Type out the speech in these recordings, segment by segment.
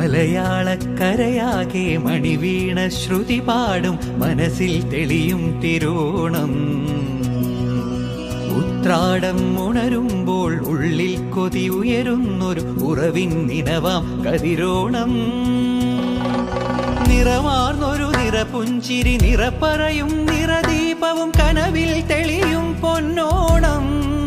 മലയാളക്കരയാകെ മണിവീണ ശ്രുതി പാടും മനസ്സിൽ തെളിയും തിരോണം ഉത്രാടം ഉണരുമ്പോൾ ഉള്ളിൽ കൊതി ഉയരുന്നൊരു ഉറവിൻ നിനവാം കതിരോണം നിറമാർന്നൊരു നിറപുഞ്ചിരി നിറപ്പറയും നിറദീപവും കനവിൽ തെളിയും പൊന്നോണം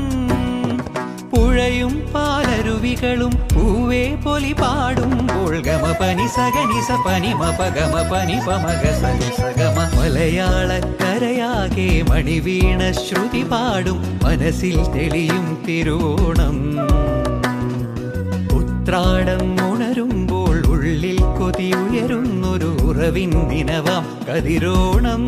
പുഴയും പാലരുവികളും പൂവേ പൊലി പാടുമ്പോൾ ഗമ പനി സഗനി സ പനി മപ ഗമ പനി പമഗ സനി സഗമ മലയാളക്കരയാകെ മണിവീണ ശ്രുതി പാടും മനസ്സിൽ തെളിയും തിരോണം ഉത്രാടം ഉണരുമ്പോൾ ഉള്ളിൽ കൊതി ഉയരുന്നൊരു ഉറവിൻ ദിനവാം കതിരോണം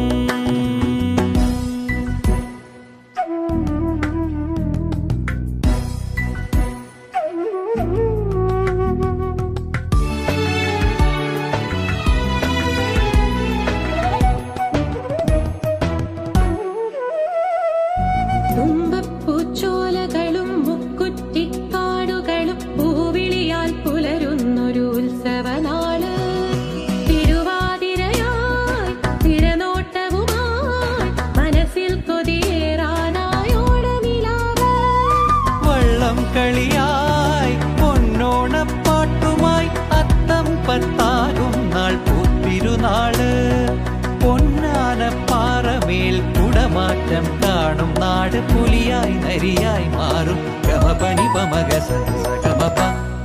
തുമ്പപ്പൂച്ചോലകളും മുക്കുറ്റിക്കാടുകളും പൂവിളിയാൽ പുലരുന്നൊരു ഉത്സവനാള് തിരുവാതിരയായി തിരനോട്ടവുമായി മനസ്സിൽ കൊതിയേറാനായോടനിലാവ് വള്ളം കളിയായി പൊന്നോണപ്പാട്ടുമായി അത്തം പത്താകും നാൾ പൂത്തിരുനാള് പൊന്നാനപ്പാറമേൽ കുടമാറ്റം കാണും നാട് പുലിയായി നരിയായി മാറും ഗമപനി പമഗ സഗമപ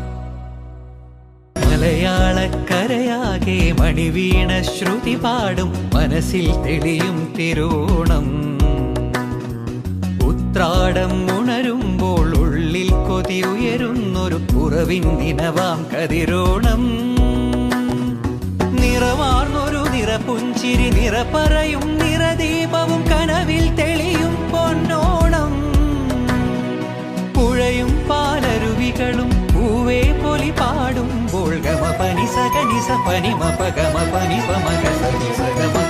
മലയാളക്കരയാകെ മണിവീണ ശ്രുതി പാടും മനസ്സിൽ തെളിയും തിരോണം ഉത്രാടം ഉണരുമ്പോൾ ഉള്ളിൽ കൊതി ഉയരുന്നൊരു ഉറവിൻ ദിനവാം കതിരോണം നിറമാർന്നൊരു നിറപുഞ്ചിരി നിറപ്പറയും നിറദീപവും കനവിൽ തെളിയും പൊന്നോണം പുഴയും പാലരുവികളും പൂവേ പൊലി പാടുമ്പോൾ ഗമ പനി സഗനി സ പനി മപ ഗമ പനി പമഗ സനി സഗമ